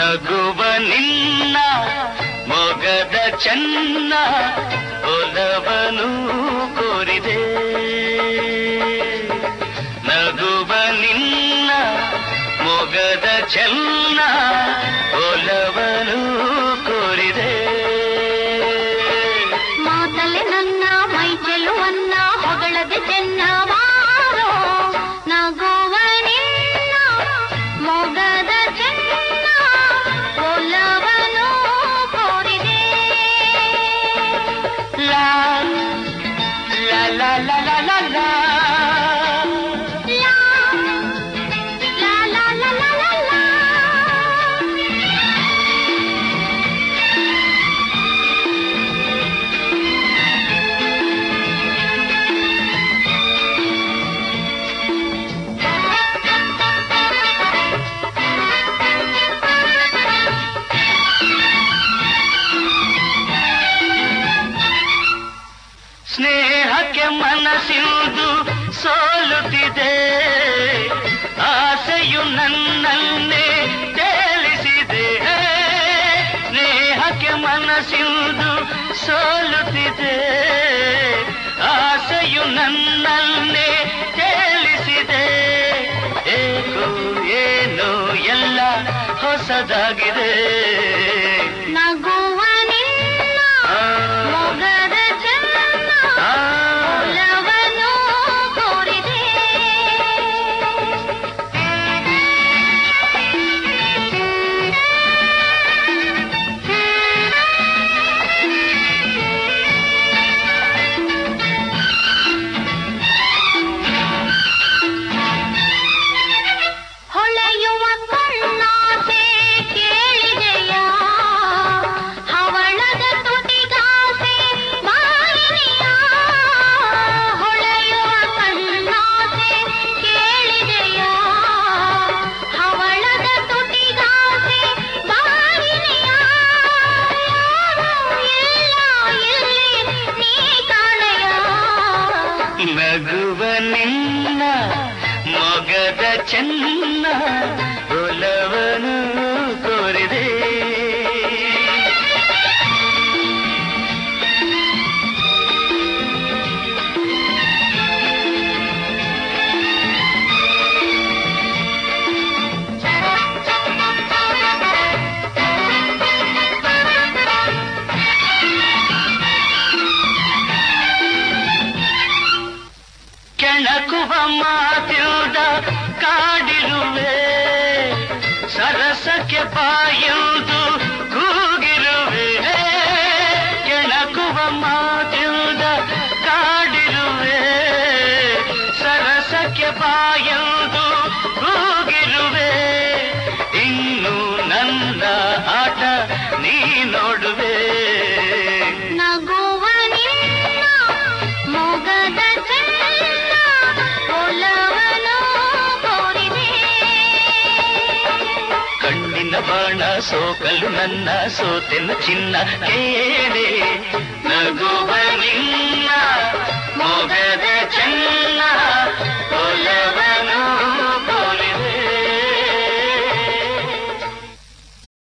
ನಗುವ ನಿನ್ನ ಮೊಗದ ಚೆನ್ನ ಒಲವನು ಕೋರಿದೆ ನಗುವ ನಿನ್ನ ಮೊಗದ ಚೆನ್ನ ಒಲವನು ಕೋರಿದೆ ಮಾತಲೆ ನನ್ನ ಮೈ ಚೆಲುವನ್ನ ಹೊಗಳದೆ ಚೆನ್ನವಾರೋ ನಗುವ ನಿನ್ನ ಮೊಗದ ಚೆನ್ನ ಒಲವನು ಕೋರಿದೆ ಲಾ ಲಾ ಲಾ ಲಾ ಲಾ ಲಾ ಲಾ ಲಾ ಲಾ ಲಾ ಲಾ ಲಾ ಲಾ ಸ್ನೇಹಕ್ಕೆ ಮನಸ್ಸಿಂದು ಸೋಲುತ್ತಿದೆ ಆಸೆಯು ನನ್ನನ್ನೇ ತೇಲಿಸಿದೆ ಸ್ನೇಹಕ್ಕೆ ಮನಸ್ಸಿಂದು ಸೋಲುತ್ತಿದೆ ಆಸೆಯು ನನ್ನನ್ನೇ ತೇಲಿಸಿದೆ ಏಕೋ ಏನೋ ಎಲ್ಲ ಹೊಸದಾಗಿದೆ ನಗುವ ನಿನ್ನ ಮೊಗದ ಚೆನ್ನ ಒಲವನು ಕೋರಿದೆ ಹೊಳೆಯುವ ಕಣ್ಣಾಸೆ ಕೇಳಿದೆಯ ಹವಳದ ತುಟಿಗಾಸೆ ಮಾರಿಯ ಹೊಳೆಯುವ ಕಣ್ಣಾಸೆ ಕೇಳಿದೆಯ ಹವಳದ ತುಟಿಗಾಸೆ ಮಾರಿಯ ಇಲ್ಲ ಇಲ್ಲಿ ನೀ ಕಾಣೆಯ ನಗುವ ನಿನ್ನ ಮೊಗದ ಚೆನ್ನ ಒಲವನು ಕೋರಿದೆ ಕೆಣಕುವ ಮಾತಿಲ್ದ ಕಾಡಿರುವೆ ಸರಸಕ್ಕೆ ಬಾಯುವುದು ಕೂಗಿರುವೆ ಕೆಣಕುವ ಮಾತಿಲ್ದ ಕಾಡಿರುವೆ ಸರಸಕ್ಕೆ ಬಾಯುವುದು ಕೂಗಿರುವೆ ಇನ್ನು ನನ್ನ ಆಟ ನೀ ನೋಡುವೆ ನಗುವ ನಿನ್ನ ಮೊಗದ ಚೆನ್ನ ಒಲವನು ಕೋರಿದೆ ಕಣ್ಣಿನ ಬಾಣ ಸೋಕಲು ನನ್ನ ಸೋತೆನ ಚಿನ್ನ ಕೇಳೆ ನಗುವ